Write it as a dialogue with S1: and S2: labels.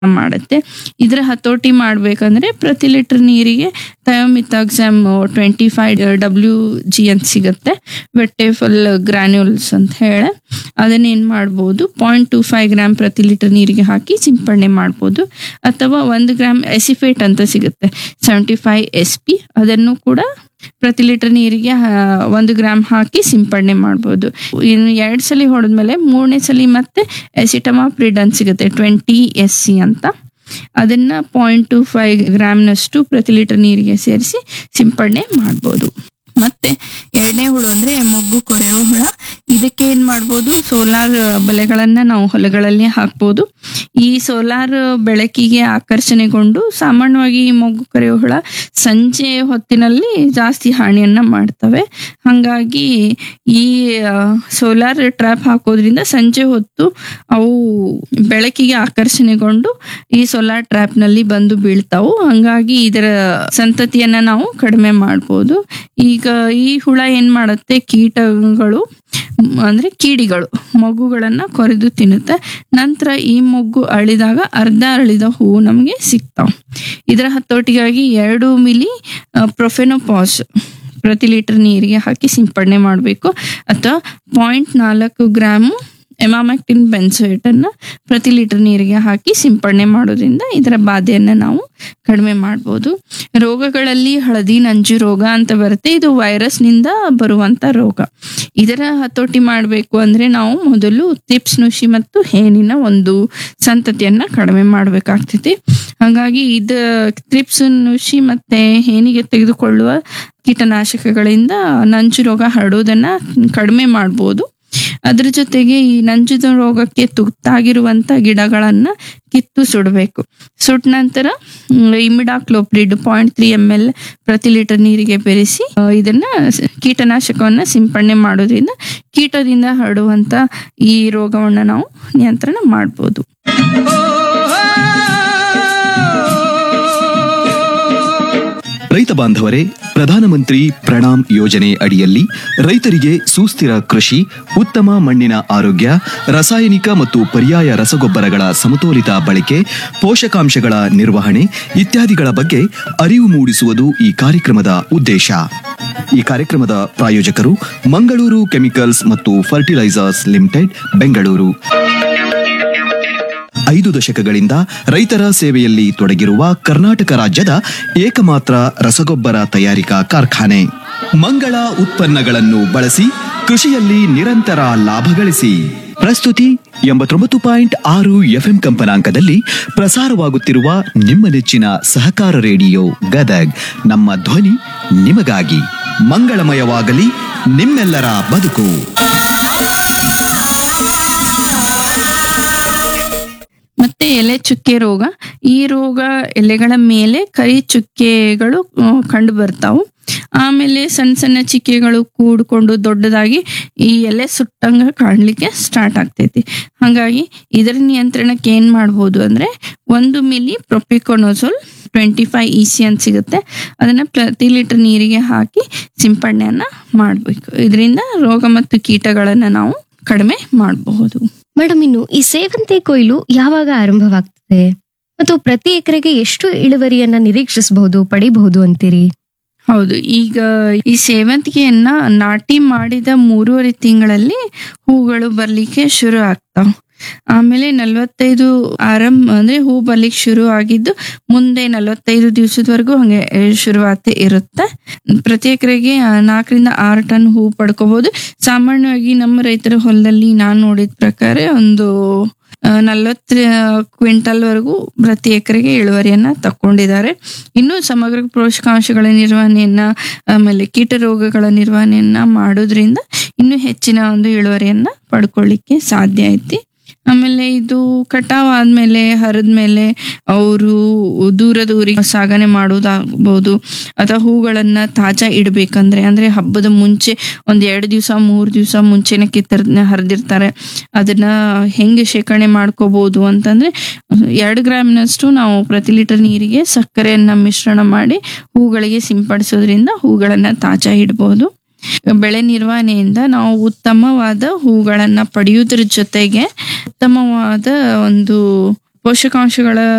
S1: ಮಾಡುತ್ತೆ ಇದರ ಹತೋಟಿ ಮಾಡ್ಬೇಕಂದ್ರೆ ಪ್ರತಿ ಲೀಟರ್ ನೀರಿಗೆ thiamethoxam twenty five W G ಅಂತ ಸಿಗುತ್ತೆ ವೆಟ್ಟೆಫಲ್ ಗ್ರಾನ್ಯೂಲ್ಸ್ ಅಂತ ಹೇಳಿ ಅದನ್ನೇನು ಮಾಡ್ಬೋದು ಪಾಯಿಂಟ್ ಟು ಫೈವ್ ಗ್ರಾಮ್ ಪ್ರತಿ ಲೀಟರ್ ನೀರಿಗೆ ಹಾಕಿ ಸಿಂಪಡಣೆ ಮಾಡ್ಬೋದು ಅಥವಾ ಒಂದು ಗ್ರಾಮ್ ಎಸಿಫೇಟ್ ಅಂತ ಸಿಗುತ್ತೆ ಸೆವೆಂಟಿ ಫೈವ್ ಎಸ್ ಪಿ ಅದನ್ನು ಕೂಡ ಪ್ರತಿ ಲೀಟರ್ ನೀರಿಗೆ ಆ, ಒಂದು ಗ್ರಾಮ್ ಹಾಕಿ ಸಿಂಪಡಣೆ ಮಾಡ್ಬೋದು ಇನ್ನು ಎರಡು ಸಲ ಹೊಡೆದ್ಮೇಲೆ ಮೂರನೇ ಸಲ ಮತ್ತೆ ಎಸಿಟಮಾಪ್ರಿಡ್ ಅಂತ ಸಿಗುತ್ತೆ ಟ್ವೆಂಟಿ ಎಸ್ ಸಿ ಅಂತ ಅದನ್ನ ಪಾಯಿಂಟ್ ಟು ಫೈವ್ ಗ್ರಾಮ್ನಷ್ಟು ಪ್ರತಿ ಲೀಟರ್ ನೀರಿಗೆ ಸೇರಿಸಿ ಸಿಂಪಡಣೆ ಮಾಡ್ಬೋದು ಮತ್ತೆ ಎರಡನೇ ಹುಳು ಅಂದ್ರೆ ಮೊಗ್ಗು ಕೊರೆಯೋ ಹುಳ ಇದಕ್ಕೆ ಏನ್ ಮಾಡ್ಬೋದು ಸೋಲಾರ್ ಬಲೆಗಳನ್ನ ನಾವು ಹೊಲಗಳಲ್ಲಿ ಹಾಕ್ಬೋದು ಈ ಸೋಲಾರ್ ಬೆಳಕಿಗೆ ಆಕರ್ಷಣೆಗೊಂಡು ಸಾಮಾನ್ಯವಾಗಿ ಈ ಮೊಗ್ಗು ಕೊರೆಯೋ ಹುಳ ಸಂಜೆ ಹೊತ್ತಿನಲ್ಲಿ ಜಾಸ್ತಿ ಹಾನಿಯನ್ನ ಮಾಡ್ತವೆ ಹಾಗಾಗಿ ಈ ಸೋಲಾರ್ ಟ್ರ್ಯಾಪ್ ಹಾಕೋದ್ರಿಂದ ಸಂಜೆ ಹೊತ್ತು ಅವು ಬೆಳಕಿಗೆ ಆಕರ್ಷಣೆಗೊಂಡು ಈ ಸೋಲಾರ್ ಟ್ರ್ಯಾಪ್ ನಲ್ಲಿ ಬಂದು ಬೀಳ್ತಾವು ಹಂಗಾಗಿ ಇದರ ಸಂತತಿಯನ್ನ ನಾವು ಕಡಿಮೆ ಮಾಡ್ಬೋದು ಈಗ ಈ ಹುಳ ಏನ್ ಮಾಡುತ್ತೆ ಕೀಟಗಳು ಮ್, ಅಂದ್ರೆ ಕೀಡಿಗಳು ಮೊಗ್ಗುಗಳನ್ನ ಕೊರೆದು ತಿನ್ನುತ್ತೆ ನಂತರ ಈ ಮೊಗ್ಗು ಅಳಿದಾಗ ಅರ್ಧ ಅಳಿದ ಹೂವು ನಮಗೆ ಸಿಗ್ತಾವ ಇದರ ಹತೋಟಿಗಾಗಿ ಎರಡು ಮಿಲಿ ಪ್ರೊಫೆನೋಪಾಸ್ ಪ್ರತಿ ಲೀಟರ್ ನೀರಿಗೆ ಹಾಕಿ ಸಿಂಪಡಣೆ ಮಾಡಬೇಕು ಅಥವಾ ಪಾಯಿಂಟ್ ನಾಲ್ಕು ಗ್ರಾಮು ಎಮಾಮ್ಯಾಕ್ಟಿನ್ ಬೆನ್ಸೋಯೇಟ್ ಅನ್ನ ಪ್ರತಿ ಲೀಟರ್ ನೀರಿಗೆ ಹಾಕಿ ಸಿಂಪಡಣೆ ಮಾಡೋದ್ರಿಂದ ಇದರ ಬಾಧೆಯನ್ನ ನಾವು ಕಡಿಮೆ ಮಾಡ್ಬೋದು ರೋಗಗಳಲ್ಲಿ ಹಳದಿ ನಂಜು ರೋಗ ಅಂತ ಬರುತ್ತೆ ಇದು ವೈರಸ್ ನಿಂದ ಬರುವಂತ ರೋಗ ಇದರ ಹತೋಟಿ ಮಾಡಬೇಕು ಅಂದ್ರೆ ನಾವು ಮೊದಲು ತಿಪ್ಸ್ ನುಷಿ ಮತ್ತು ಹೇನಿನ ಒಂದು ಸಂತತಿಯನ್ನ ಕಡಿಮೆ ಮಾಡ್ಬೇಕಾಗ್ತೈತಿ ಹಾಗಾಗಿ ಇದು ತ್ರಿಪ್ಸ್ ನುಷಿ ಮತ್ತೆ ಹೇನಿಗೆ ತೆಗೆದುಕೊಳ್ಳುವ ಕೀಟನಾಶಕಗಳಿಂದ ನಂಜು ರೋಗ ಹರಡೋದನ್ನ ಕಡಿಮೆ ಮಾಡ್ಬೋದು ಅದ್ರ ಜೊತೆಗೆ ಈ ನಂಜುದ ರೋಗಕ್ಕೆ ತುತ್ತಾಗಿರುವಂತ ಗಿಡಗಳನ್ನ ಕಿತ್ತು ಸುಡಬೇಕು ಸುಟ್ಟ ನಂತರ imidacloprid point three M L ಪ್ರತಿ ಲೀಟರ್ ನೀರಿಗೆ ಬೆರೆಸಿ ಆ, ಇದನ್ನ ಸ- ಕೀಟನಾಶಕವನ್ನ ಸಿಂಪಡಣೆ ಮಾಡೋದ್ರಿಂದ ಕೀಟದಿಂದ ಹರಡುವಂತ ಈ ರೋಗವನ್ನ ನಾವು ನಿಯಂತ್ರಣ ಮಾಡ್ಬೋದು
S2: ರೈತ ಬಾಂಧವರೇ ಪ್ರಧಾನಮಂತ್ರಿ ಪ್ರಣಾಮ್ ಯೋಜನೆ ಅಡಿಯಲ್ಲಿ ರೈತರಿಗೆ ಸುಸ್ಥಿರ ಕೃಷಿ ಉತ್ತಮ ಮಣ್ಣಿನ ಆರೋಗ್ಯ ರಾಸಾಯನಿಕ ಮತ್ತು ಪರ್ಯಾಯ ರಸಗೊಬ್ಬರಗಳ ಸಮತೋಲಿತ ಬಳಕೆ ಪೋಷಕಾಂಶಗಳ ನಿರ್ವಹಣೆ ಇತ್ಯಾದಿಗಳ ಬಗ್ಗೆ ಅರಿವು ಮೂಡಿಸುವುದು ಈ ಕಾರ್ಯಕ್ರಮದ ಉದ್ದೇಶ ಈ ಕಾರ್ಯಕ್ರಮದ ಪ್ರಾಯೋಜಕರು ಮಂಗಳೂರು ಕೆಮಿಕಲ್ಸ್ ಮತ್ತು ಫರ್ಟಿಲೈಸರ್ಸ್ ಲಿಮಿಟೆಡ್ ಬೆಂಗಳೂರು ಐದು ದಶಕಗಳಿಂದ ರೈತರ ಸೇವೆಯಲ್ಲಿ ತೊಡಗಿರುವ ಕರ್ನಾಟಕ ರಾಜ್ಯದ ಏಕಮಾತ್ರ ರಸಗೊಬ್ಬರ ತಯಾರಿಕಾ ಕಾರ್ಖಾನೆ ಮಂಗಳ ಉತ್ಪನ್ನಗಳನ್ನು ಬಳಸಿ ಕೃಷಿಯಲ್ಲಿ ನಿರಂತರ ಲಾಭ ಗಳಿಸಿ ಪ್ರಸ್ತುತಿ ಎಂಬತ್ತೊಂಬತ್ತು ಪಾಯಿಂಟ್ ಆರು ಎಫ್ಎಂ ಕಂಪನಾಂಕದಲ್ಲಿ ಪ್ರಸಾರವಾಗುತ್ತಿರುವ ನಿಮ್ಮ ನೆಚ್ಚಿನ ಸಹಕಾರ ರೇಡಿಯೋ ಗದಗ್ ನಮ್ಮ ಧ್ವನಿ ನಿಮಗಾಗಿ ಮಂಗಳಮಯವಾಗಲಿ ನಿಮ್ಮೆಲ್ಲರ ಬದುಕು
S1: ಮತ್ತೆ ಎಲೆ ಚುಕ್ಕೆ ರೋಗ ಈ ರೋಗ ಎಲೆಗಳ ಮೇಲೆ ಕರಿ ಚುಕ್ಕೆಗಳು ಕಂಡು ಬರ್ತಾವು ಆಮೇಲೆ ಸಣ್ಣ ಸಣ್ಣ ಚಿಕ್ಕೆಗಳು ಕೂಡ್ಕೊಂಡು ದೊಡ್ಡದಾಗಿ ಈ ಎಲೆ ಸುಟ್ಟಂಗ ಕಾಣ್ಲಿಕ್ಕೆ ಸ್ಟಾರ್ಟ್ ಆಗ್ತೈತಿ ಹಾಗಾಗಿ ಇದರ ನಿಯಂತ್ರಣಕ್ಕೆ ಏನ್ ಮಾಡ್ಬೋದು ಅಂದ್ರೆ ಒಂದು milli propiconazole twenty five E C ಅಂತ ಸಿಗುತ್ತೆ ಅದನ್ನ ಪ್ರತಿ ಲೀಟರ್ ನೀರಿಗೆ ಹಾಕಿ ಸಿಂಪಡಣೆಯನ್ನ ಮಾಡ್ಬೇಕು ಇದರಿಂದ ರೋಗ ಮತ್ತು ಕೀಟಗಳನ್ನ ನಾವು ಕಡಿಮೆ ಮಾಡಬಹುದು
S3: ಮೇಡಮ್ ಇನ್ನು ಈ ಸೇವಂತಿ ಕೊಯ್ಲು ಯಾವಾಗ ಆರಂಭವಾಗ್ತದೆ ಮತ್ತು ಪ್ರತಿ ಎಕರೆಗೆ ಎಷ್ಟು ಇಳುವರಿಯನ್ನ ನಿರೀಕ್ಷಿಸಬಹುದು ಪಡಿಬಹುದು ಅಂತೀರಿ
S1: ಹೌದು ಈಗ ಈ ಸೇವಂತಿಗೆಯನ್ನ ನಾಟಿ ಮಾಡಿದ ಮೂರುವರೆ ತಿಂಗಳಲ್ಲಿ ಹೂಗಳು ಬರ್ಲಿಕ್ಕೆ ಶುರು ಆಗ್ತಾವ ಆಮೇಲೆ ನಲವತ್ತೈದು ಆರಂಭ ಅಂದ್ರೆ ಹೂ ಬರ್ಲಿಕ್ಕೆ ಶುರು ಆಗಿದ್ದು ಮುಂದೆ ನಲವತ್ತೈದು ದಿವಸದವರೆಗೂ ಹಂಗೆ ಆ, ಶುರುವಾತೆ ಇರುತ್ತೆ ಪ್ರತಿ ಎಕರೆಗೆ ನಾಲ್ಕರಿಂದ ಆರು ಟನ್ ಹೂ ಪಡ್ಕೋಬಹುದು ಸಾಮಾನ್ಯವಾಗಿ ನಮ್ಮ ರೈತರ ಹೊಲದಲ್ಲಿ ನಾನ್ ನೋಡಿದ ಪ್ರಕಾರ ಒಂದು ನಲ್ವತ್ತು ಕ್ವಿಂಟಲ್ ವರೆಗೂ ಪ್ರತಿ ಎಕರೆಗೆ ಇಳುವರಿಯನ್ನ ತಕೊಂಡಿದ್ದಾರೆ ಇನ್ನು ಸಮಗ್ರ ಪೋಷಕಾಂಶಗಳ ನಿರ್ವಹಣೆಯನ್ನ ಆಮೇಲೆ ಕೀಟ ರೋಗಗಳ ನಿರ್ವಹಣೆಯನ್ನ ಮಾಡೋದ್ರಿಂದ ಇನ್ನು ಹೆಚ್ಚಿನ ಒಂದು ಇಳುವರಿಯನ್ನ ಪಡ್ಕೊಳ್ಳಿಕ್ಕೆ ಸಾಧ್ಯ ಐತಿ ಆಮೇಲೆ ಇದು ಕಟಾವ್ ಆದ್ಮೇಲೆ ಹರಿದ್ಮೇಲೆ ಅವರು ದೂರದ ಊರಿಗೆ ಸಾಗಣೆ ಮಾಡೋದಾಗ್ಬೋದು ಅಥವಾ ಹೂಗಳನ್ನ ತಾಜಾ ಇಡ್ಬೇಕಂದ್ರೆ ಅಂದ್ರೆ ಹಬ್ಬದ ಮುಂಚೆ ಒಂದ್ ಎರಡು ದಿವಸ ಮೂರ್ ದಿವಸ ಮುಂಚೆನೆ ಕಿತ್ತರ ಹರಿದಿರ್ತಾರೆ ಅದನ್ನ ಹೆಂಗೆ ಶೇಖರಣೆ ಮಾಡ್ಕೋಬಹುದು ಅಂತಂದ್ರೆ ಎರಡು ಗ್ರಾಮ್ನಷ್ಟು ನಾವು ಪ್ರತಿ ಲೀಟರ್ ನೀರಿಗೆ ಸಕ್ಕರೆಯನ್ನ ಮಿಶ್ರಣ ಮಾಡಿ ಹೂಗಳಿಗೆ ಸಿಂಪಡಿಸೋದ್ರಿಂದ ಹೂಗಳನ್ನ ತಾಜಾ ಇಡಬಹುದು ಬೆಳೆ ನಿರ್ವಹಣೆಯಿಂದ ನಾವು ಉತ್ತಮವಾದ ಹೂಗಳನ್ನ ಪಡೆಯುವುದ್ರ ಜೊತೆಗೆ ಉತ್ತಮವಾದ ಒಂದು ಪೋಷಕಾಂಶಗಳ